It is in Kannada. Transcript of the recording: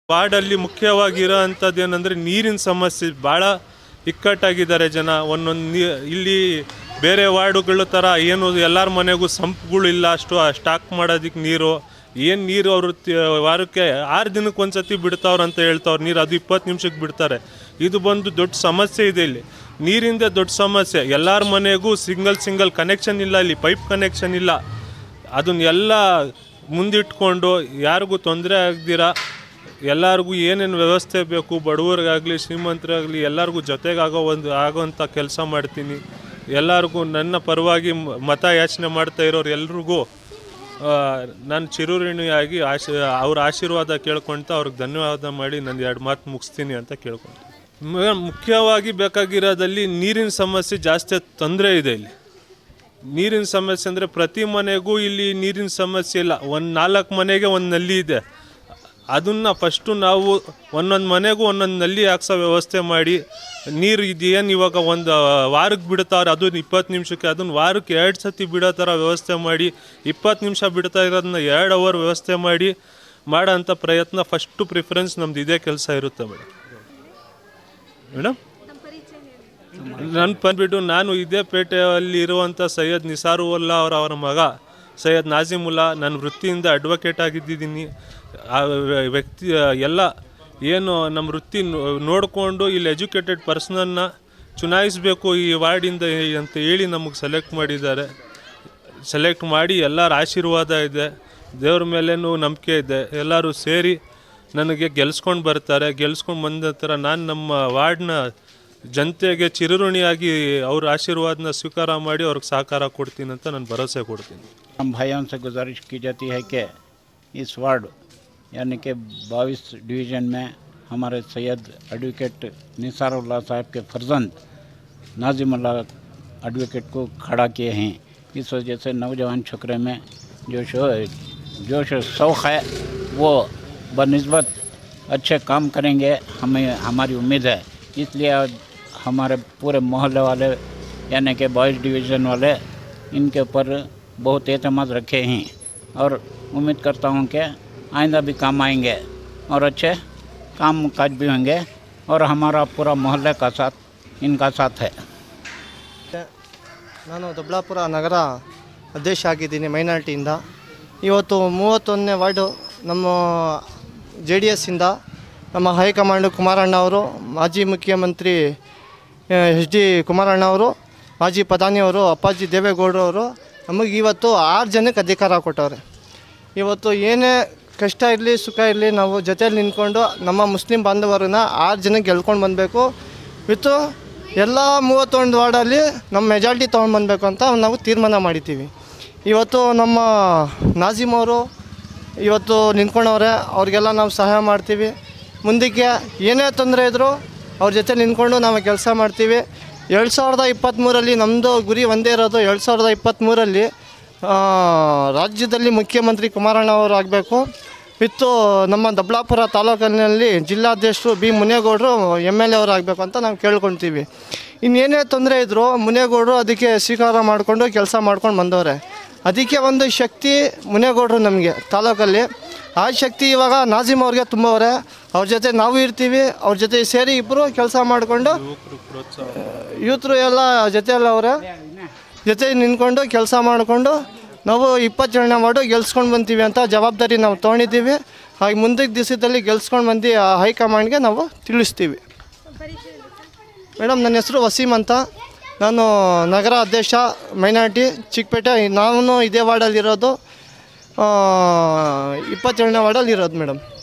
ವಾರ್ಡಲ್ಲಿ ಮುಖ್ಯವಾಗಿ ಇರೋ ಅಂಥದ್ದು ಏನಂದರೆ ನೀರಿನ ಸಮಸ್ಯೆ ಭಾಳ ಇಕ್ಕಟ್ಟಾಗಿದ್ದಾರೆ ಜನ ಒಂದೊಂದು ನೀ ಇಲ್ಲಿ ಬೇರೆ ವಾರ್ಡುಗಳ ಥರ ಏನು ಎಲ್ಲರ ಮನೆಗೂ ಸಂಪ್ಗಳು ಇಲ್ಲ ಅಷ್ಟು ಸ್ಟಾಕ್ ಮಾಡೋದಕ್ಕೆ ನೀರು ಏನು ನೀರು ಅವರು ವಾರಕ್ಕೆ ಆರು ದಿನಕ್ಕೆ ಒಂದ್ಸತಿ ಬಿಡ್ತಾವ್ರೆ ಅಂತ ಹೇಳ್ತಾವ್ರೆ ನೀರು ಅದು ಇಪ್ಪತ್ತು ನಿಮಿಷಕ್ಕೆ ಬಿಡ್ತಾರೆ ಇದು ಬಂದು ದೊಡ್ಡ ಸಮಸ್ಯೆ ಇದೆ ಇಲ್ಲಿ ನೀರಿಂದ ದೊಡ್ಡ ಸಮಸ್ಯೆ ಎಲ್ಲರ ಮನೆಗೂ ಸಿಂಗಲ್ ಸಿಂಗಲ್ ಕನೆಕ್ಷನ್ ಇಲ್ಲ ಇಲ್ಲಿ ಪೈಪ್ ಕನೆಕ್ಷನ್ ಇಲ್ಲ ಅದನ್ನ ಎಲ್ಲ ಮುಂದಿಟ್ಕೊಂಡು ಯಾರಿಗೂ ತೊಂದರೆ ಆಗದಿರ ಎಲ್ಲರಿಗೂ ಏನೇನು ವ್ಯವಸ್ಥೆ ಬೇಕು ಬಡವರಿಗಾಗಲಿ ಶ್ರೀಮಂತರಾಗಲಿ ಎಲ್ಲರಿಗೂ ಜೊತೆಗಾಗೋ ಒಂದು ಆಗೋಂಥ ಕೆಲಸ ಮಾಡ್ತೀನಿ ಎಲ್ಲರಿಗೂ ನನ್ನ ಪರವಾಗಿ ಮ- ಮತ ಯಾಚನೆ ಮಾಡ್ತಾ ಇರೋರು ಎಲ್ರಿಗೂ ನಾನು ಚಿರುಋಣಿಯಾಗಿ ಆಶೀ ಅವ್ರ ಆಶೀರ್ವಾದ ಕೇಳ್ಕೊಳ್ತಾ ಅವ್ರಿಗೆ ಧನ್ಯವಾದ ಮಾಡಿ ನಾನು ಎರಡು ಮಾತು ಮುಗಿಸ್ತೀನಿ ಅಂತ ಕೇಳ್ಕೊಳ್ತೀನಿ ಮ- ಮುಖ್ಯವಾಗಿ ಬೇಕಾಗಿರೋದಲ್ಲಿ ನೀರಿನ ಸಮಸ್ಯೆ ಜಾಸ್ತಿ ತೊಂದರೆ ಇದೆ ಇಲ್ಲಿ ನೀರಿನ ಸಮಸ್ಯೆ ಅಂದರೆ ಪ್ರತಿ ಮನೆಗೂ ಇಲ್ಲಿ ನೀರಿನ ಸಮಸ್ಯೆ ಇಲ್ಲ ಒಂದು ನಾಲ್ಕು ಮನೆಗೆ ಒಂದು ನಲ್ಲಿ ಇದೆ ಅದನ್ನು ಫಸ್ಟು ನಾವು ಒಂದೊಂದು ಮನೆಗೂ ಒಂದೊಂದು ನಲ್ಲಿ ಹಾಕ್ಸೋ ವ್ಯವಸ್ಥೆ ಮಾಡಿ ನೀರು ಇದೇನು ಇವಾಗ ಒಂದು ವಾರಕ್ಕೆ ಬಿಡ್ತಾವ್ರೆ ಅದು ಇಪ್ಪತ್ತು ನಿಮಿಷಕ್ಕೆ ಅದನ್ನು ವಾರಕ್ಕೆ ಎರಡು ಸತಿ ಬಿಡೋ ಥರ ವ್ಯವಸ್ಥೆ ಮಾಡಿ ಇಪ್ಪತ್ತು ನಿಮಿಷ ಬಿಡ್ತಾ ಇರೋದನ್ನ ಎರಡು ಅವರ್ ವ್ಯವಸ್ಥೆ ಮಾಡಿ ಮಾಡೋ ಅಂಥ ಪ್ರಯತ್ನ ಫಸ್ಟು ಪ್ರಿಫರೆನ್ಸ್ ನಮ್ದು ಇದೇ ಕೆಲಸ ಇರುತ್ತೆ ಮೇಡಮ್ ಮೇಡಮ್ ನನ್ನ ಬಂದ್ಬಿಟ್ಟು ನಾನು ಇದೇ ಪೇಟೆಯಲ್ಲಿ ಇರುವಂಥ ಸೈಯದ್ ನಿಸಾರುಲ್ಲಾ ಅವರ ಅವರ ಮಗ ಸೈಯದ್ ನಾಜಿಮುಲ್ಲಾ ನನ್ನ ವೃತ್ತಿಯಿಂದ ಅಡ್ವೊಕೇಟ್ ಆಗಿದ್ದೀನಿ ಆ ವ್ಯ- ವ್ಯಕ್ತಿ ಎಲ್ಲ ಏನು ನಮ್ಮ ವೃತ್ತಿ ನೋ- ನೋಡಿಕೊಂಡು ಇಲ್ಲಿ ಎಜುಕೇಟೆಡ್ ಪರ್ಸನನ್ನ ಚುನಾಯಿಸಬೇಕು ಈ ವಾರ್ಡಿಂದ ಅಂತ ಹೇಳಿ ನಮಗೆ ಸೆಲೆಕ್ಟ್ ಮಾಡಿದ್ದಾರೆ ಸೆಲೆಕ್ಟ್ ಮಾಡಿ ಎಲ್ಲರ ಆಶೀರ್ವಾದ ಇದೆ ದೇವ್ರ ಮೇಲೇನೂ ನಂಬಿಕೆ ಇದೆ ಎಲ್ಲರೂ ಸೇರಿ ನನಗೆ ಗೆಲ್ಸ್ಕೊಂಡು ಬರ್ತಾರೆ ಗೆಲ್ಸ್ಕೊಂಡು ಬಂದ ನಂತರ ನಾನು ನಮ್ಮ ವಾರ್ಡ್ನ ಜನತೆಗೆ ಚಿರಋಣಿಯಾಗಿ ಅವ್ರ ಆಶೀರ್ವಾದನ ಸ್ವೀಕಾರ ಮಾಡಿ ಅವ್ರಿಗೆ ಸಹಕಾರ ಕೊಡ್ತೀನಿ ಅಂತ ನಾನು ಭರವಸೆ ಕೊಡ್ತೀನಿ हम भाइयों से गुजारिश की जाती है कि इस वार्ड यानी कि बाईस डिवीज़न में हमारे सैयद एडवोकेट निसारुल्लाह साहब के फर्जंद नाजिमुल्लाह एडवोकेट को खड़ा किए हैं इस वजह से नौजवान छोकरे में जो शो जोश और शौक़ है वो बनस्बत अच्छे काम करेंगे हमें हमारी उम्मीद है इसलिए आज हमारे पूरे मोहल्ले वाले यानी कि बॉयज़ डिवीज़न वाले इनके ऊपर बहुत एतमाद रखे हैं और उम्मीद करता हूँ कि आइंदा भी काम आएंगे और अच्छे काम काज भी होंगे और हमारा पूरा मोहल्ले का साथ इनका साथ है ನಾನು ದೊಬ್ಲಾಪುರ ನಗರ ಅಧ್ಯಕ್ಷ ಆಗಿದ್ದೀನಿ ಮೈನಾರಿಟಿಯಿಂದ ಇವತ್ತು ಮೂವತ್ತೊಂದನೇ ವಾರ್ಡು ನಮ್ಮ ಜೆ ಡಿ ಎಸ್ಸಿಂದ ನಮ್ಮ ಹೈಕಮಾಂಡ್ ಕುಮಾರಣ್ಣ ಅವರು ಮಾಜಿ ಮುಖ್ಯಮಂತ್ರಿ ಎಚ್ ಡಿ ಕುಮಾರಣ್ಣ ಅವರು ಮಾಜಿ ಪ್ರಧಾನಿಯವರು ಅಪ್ಪಾಜಿ ದೇವೇಗೌಡರವರು ನಮಗೆ ಇವತ್ತು ಆರು ಜನಕ್ಕೆ ಅಧಿಕಾರ ಕೊಟ್ಟವ್ರೆ ಇವತ್ತು ಏನೇ ಕಷ್ಟ ಇರಲಿ ಸುಖ ಇರಲಿ ನಾವು ಜೊತೆಯಲ್ಲಿ ನಿಂತ್ಕೊಂಡು ನಮ್ಮ ಮುಸ್ಲಿಂ ಬಾಂಧವರನ್ನ ಆರು ಜನಕ್ಕೆ ಗೆಲ್ಕೊಂಡು ಬಂದಬೇಕು ವಿತ್ತು ಎಲ್ಲ ಮೂವತ್ತೊಂದು ವಾರ್ಡಲ್ಲಿ ನಮ್ಮ ಮೆಜಾರಿಟಿ ತೊಗೊಂಡು ಬಂದಬೇಕು ಅಂತ ನಾವು ತೀರ್ಮಾನ ಮಾಡಿದ್ದೀವಿ ಇವತ್ತು ನಮ್ಮ ನಾಜಿಮ್ ಅವರು ಇವತ್ತು ನಿಂತ್ಕೊಂಡವ್ರೆ ಅವ್ರಿಗೆಲ್ಲ ನಾವು ಸಹಾಯ ಮಾಡ್ತೀವಿ ಮುಂದಕ್ಕೆ ಏನೇ ತೊಂದರೆ ಇದ್ದರೂ ಅವ್ರ ಜೊತೆ ನಿಂತ್ಕೊಂಡು ನಾವು ಕೆಲಸ ಮಾಡ್ತೀವಿ ಎರಡು ಸಾವಿರದ ಇಪ್ಪತ್ತ್ಮೂರಲ್ಲಿ ನಮ್ಮದು ಗುರಿ ಒಂದೇ ಇರೋದು ಎರಡು ಸಾವಿರದ ಇಪ್ಪತ್ತ್ಮೂರಲ್ಲಿ ಆ, ರಾಜ್ಯದಲ್ಲಿ ಮುಖ್ಯಮಂತ್ರಿ ಕುಮಾರಣ್ಣ ಅವರು ಆಗಬೇಕು ವಿತ್ತು ನಮ್ಮ ದಬ್ಲಾಪುರ ತಾಲೂಕಿನಲ್ಲಿ ಜಿಲ್ಲಾಧ್ಯಕ್ಷರು ಬಿ ಮುನೇಗೌಡರು ಎಮ್ ಎಲ್ ಎ ಅವರು ಆಗಬೇಕು ಅಂತ ನಾವು ಕೇಳ್ಕೊಳ್ತೀವಿ ಇನ್ನೇನೇ ತೊಂದರೆ ಇದ್ದರೂ ಮುನೇಗೌಡರು ಅದಕ್ಕೆ ಸ್ವೀಕಾರ ಮಾಡಿಕೊಂಡು ಕೆಲಸ ಮಾಡ್ಕೊಂಡು ಬಂದವ್ರೆ ಅದಕ್ಕೆ ಒಂದು ಶಕ್ತಿ ಮುನೇಗೌಡರು ನಮಗೆ ತಾಲೂಕಲ್ಲಿ ಆ ಶಕ್ತಿ ಇವಾಗ ನಾಜಿಮ್ ಅವ್ರಿಗೆ ತುಂಬವ್ರೆ ಅವ್ರ ಜೊತೆ ನಾವು ಇರ್ತೀವಿ ಅವ್ರ ಜೊತೆ ಸೇರಿ ಇಬ್ಬರು ಕೆಲಸ ಮಾಡಿಕೊಂಡು ಯೂತ್ರು ಎಲ್ಲ ಜೊತೆಯಲ್ಲಿ ಅವರೇ ಜೊತೆ ನಿಂತ್ಕೊಂಡು ಕೆಲಸ ಮಾಡಿಕೊಂಡು ನಾವು ಇಪ್ಪತ್ತು ಜನ ಮಾಡು ಗೆಲ್ಸ್ಕೊಂಡು ಬಂತೀವಿ ಅಂತ ಜವಾಬ್ದಾರಿ ನಾವು ತೊಗೊಂಡಿದ್ದೀವಿ ಹಾಗೆ ಮುಂದಕ್ಕೆ ದಿವಸದಲ್ಲಿ ಗೆಲ್ಸ್ಕೊಂಡು ಬಂದು ಆ ಹೈಕಮಾಂಡ್ಗೆ ನಾವು ತಿಳಿಸ್ತೀವಿ ಮೇಡಮ್ ನನ್ನ ಹೆಸರು ವಸೀಮ್ ಅಂತ ನಾನು ನಗರ ಅಧ್ಯಕ್ಷ ಮೈನಾರಿಟಿ ಚಿಕ್ಕಪೇಟೆ ನಾನು ಇದೇ ವಾರ್ಡಲ್ಲಿರೋದು ಇಪ್ಪತ್ತೇಳನೇ ವಾರ್ಡಲ್ಲಿ ಇರೋದು ಮೇಡಮ್